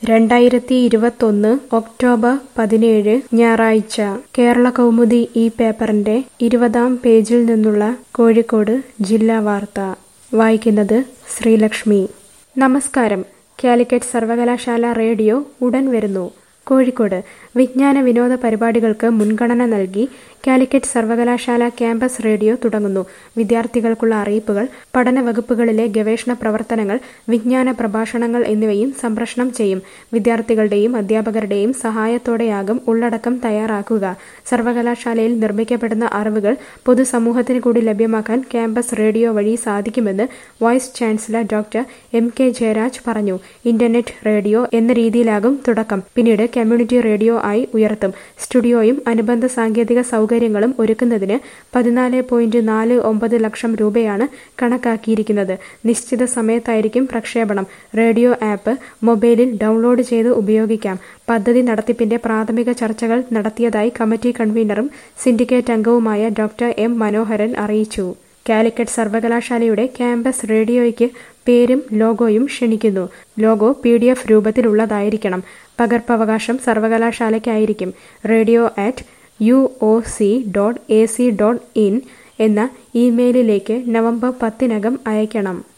രണ്ടായിരത്തി ഇരുപത്തൊന്ന് ഒക്ടോബർ പതിനേഴ് ഞായറാഴ്ച കേരള കൗമുദി ഈ പേപ്പറിന്റെ ഇരുപതാം പേജിൽ നിന്നുള്ള കോഴിക്കോട് ജില്ലാ വാർത്ത വായിക്കുന്നത് ശ്രീലക്ഷ്മി നമസ്കാരം കാലിക്കറ്റ് സർവകലാശാല റേഡിയോ ഉടൻ വരുന്നു കോഴിക്കോട് വിജ്ഞാന വിനോദ പരിപാടികൾക്ക് മുൻഗണന നൽകി കാലിക്കറ്റ് സർവകലാശാല ക്യാമ്പസ് റേഡിയോ തുടങ്ങുന്നു വിദ്യാർത്ഥികൾക്കുള്ള അറിയിപ്പുകൾ പഠന വകുപ്പുകളിലെ ഗവേഷണ പ്രവർത്തനങ്ങൾ വിജ്ഞാന പ്രഭാഷണങ്ങൾ എന്നിവയും സംപ്രഷണം ചെയ്യും വിദ്യാർത്ഥികളുടെയും അധ്യാപകരുടെയും സഹായത്തോടെയാകും ഉള്ളടക്കം തയ്യാറാക്കുക സർവകലാശാലയിൽ നിർമ്മിക്കപ്പെടുന്ന അറിവുകൾ പൊതുസമൂഹത്തിന് കൂടി ലഭ്യമാക്കാൻ ക്യാമ്പസ് റേഡിയോ വഴി സാധിക്കുമെന്ന് vice chancellor doctor M K Jayaraj പറഞ്ഞു ഇന്റർനെറ്റ് റേഡിയോ എന്ന രീതിയിലാകും തുടക്കം പിന്നീട് കമ്മ്യൂണിറ്റി റേഡിയോ ആയി ഉയർത്തും സ്റ്റുഡിയോയും അനുബന്ധ സാങ്കേതിക സൗകര്യങ്ങളും ഒരുക്കുന്നതിന് പതിനാല് പോയിന്റ് നാല് ഒമ്പത് ലക്ഷം രൂപയാണ് കണക്കാക്കിയിരിക്കുന്നത് നിശ്ചിത സമയത്തായിരിക്കും പ്രക്ഷേപണം റേഡിയോ ആപ്പ് മൊബൈലിൽ ഡൗൺലോഡ് ചെയ്ത് ഉപയോഗിക്കാം പദ്ധതി നടത്തിപ്പിന്റെ പ്രാഥമിക ചർച്ചകൾ നടത്തിയതായി കമ്മിറ്റി കൺവീനറും സിൻഡിക്കേറ്റ് അംഗവുമായ ഡോക്ടർ എം മനോഹരൻ അറിയിച്ചു കാലിക്കറ്റ് സർവകലാശാലയുടെ ക്യാമ്പസ് റേഡിയോയ്ക്ക് പേരും ലോഗോയും ക്ഷണിക്കുന്നു ലോഗോ പി ഡി എഫ് രൂപത്തിലുള്ളതായിരിക്കണം പകർപ്പവകാശം സർവകലാശാലയ്ക്കായിരിക്കും radio at U O C dot A C dot in എന്ന ഇമെയിലിലേക്ക് നവംബർ പത്തിനകം അയക്കണം